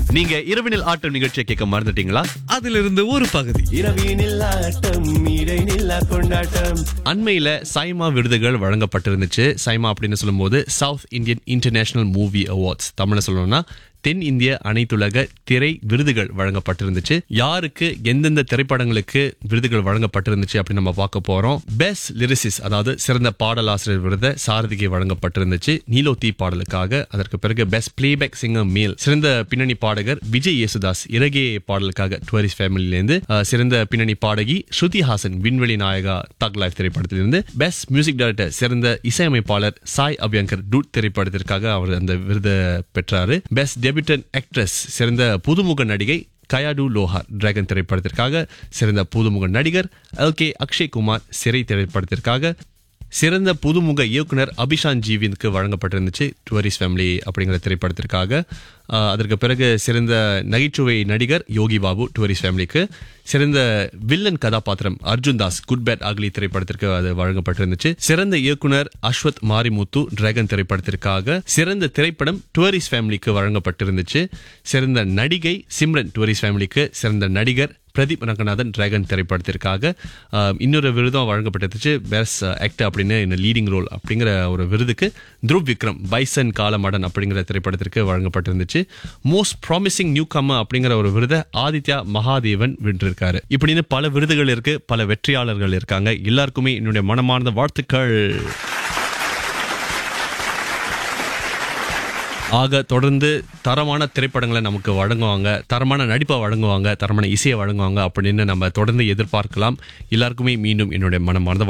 நீங்க இரவினில் ஆட்டம் நிகழ்ச்சியை கேட்க மறந்துட்டீங்களா அதிலிருந்து ஒரு பகுதி இரவினில் ஆட்டம் இடைநில்லா கொண்டாட்டம் அண்மையில சைமா விருதுகள் வழங்கப்பட்டிருந்துச்சு சைமா அப்படின்னு சொல்லும்போது South Indian International Movie Awards தமிழ்ல சொல்லணும்னா தென் இந்திய அனைத்துலக திரை விருதுகள் வழங்கப்பட்டிருந்துச்சு யாருக்கு எந்தெந்த திரைப்படங்களுக்கு விருதுகள் வழங்கப்பட்டிருந்துச்சு அப்படின்னு நம்ம பார்க்க போறோம் பெஸ்ட் லிரிசிஸ் அதாவது சிறந்த பாடலாசிரியர் விருது சாரதிக்கு வழங்கப்பட்டிருந்துச்சு நீலோத்தி பாடலுக்காக அதற்கு பிறகு பெஸ்ட் பிளேபேக் சிங்கர் மேல் சிறந்த பின்னணி பாடகர் விஜய் யேசுதாஸ் இறகே பாடலுக்காக டுவரிஸ்ட் ஃபேமிலியிலிருந்து அஹ், சிறந்த பின்னணி பாடகி ஸ்ருதி ஹாசன் விண்வெளி நாயகா தக் லைஃப் திரைப்படத்திலிருந்து பெஸ்ட் மியூசிக் டைரக்டர் சிறந்த இசையமைப்பாளர் சாய் அபியங்கர் டூட் திரைப்படத்திற்காக அவர் அந்த விருதை பெற்றாரு பெஸ்ட் டெபியூட்டன் ஆக்ட்ரஸ் சிறந்த புதுமுக நடிகை கயாடு லோஹார் டிராகன் திரைப்படத்திற்காக சிறந்த புதுமுக நடிகர் எல் கே அக்ஷய் குமார் சிறை திரைப்படத்திற்காக சிறந்த புதுமுக இயக்குனர் அபிஷான் ஜீவினுக்கு வழங்கப்பட்டிருந்துச்சு டுவரிஸ் ஃபேமிலி அப்படிங்கிற திரைப்படத்திற்காக ஆஹ், அதற்கு பிறகு சிறந்த நகைச்சுவை நடிகர் யோகி பாபு டுவரிஸ் ஃபேமிலிக்கு சிறந்த வில்லன் கதாபாத்திரம் Arjun Das good bad ugly திரைப்படத்திற்கு அது வழங்கப்பட்டிருந்துச்சு சிறந்த இயக்குனர் அஸ்வத் மாரிமுத்து டிராகன் திரைப்படத்திற்காக சிறந்த திரைப்படம் டுவரிஸ் ஃபேமிலிக்கு வழங்கப்பட்டிருந்துச்சு சிறந்த நடிகை சிம்ரன் டுவரிஸ் ஃபேமிலிக்கு சிறந்த நடிகர் பிரதீப் ரங்கநாதன் டிராகன் திரைப்படத்திற்காக ஆஹ், இன்னொரு விருதும் வழங்கப்பட்டிருந்துச்சு பெஸ்ட் ஆக்டர் அப்படின்னு இந்த லீடிங் ரோல் அப்படிங்கிற ஒரு விருதுக்கு த்ருவ் விக்ரம் பைசன் காலமடன் அப்படிங்கிற திரைப்படத்திற்கு வழங்கப்பட்டிருந்துச்சு மோஸ்ட் ப்ராமிசிங் நியூ கம்ம அப்படிங்கிற ஒரு விருதை ஆதித்யா மகாதேவன் வென்றிருக்காரு இப்படின்னு பல விருதுகள் இருக்கு பல வெற்றியாளர்கள் இருக்காங்க எல்லாருக்குமே என்னுடைய மனமார்ந்த வாழ்த்துக்கள் ஆக தொடர்ந்து தரமான திரைப்படங்களை நமக்கு வழங்குவாங்க தரமான நடிப்பை வழங்குவாங்க தரமான இசையை வழங்குவாங்க அப்படின்னு நம்ம தொடர்ந்து எதிர்பார்க்கலாம் எல்லாருக்குமே மீண்டும் என்னுடைய மனமார்ந்த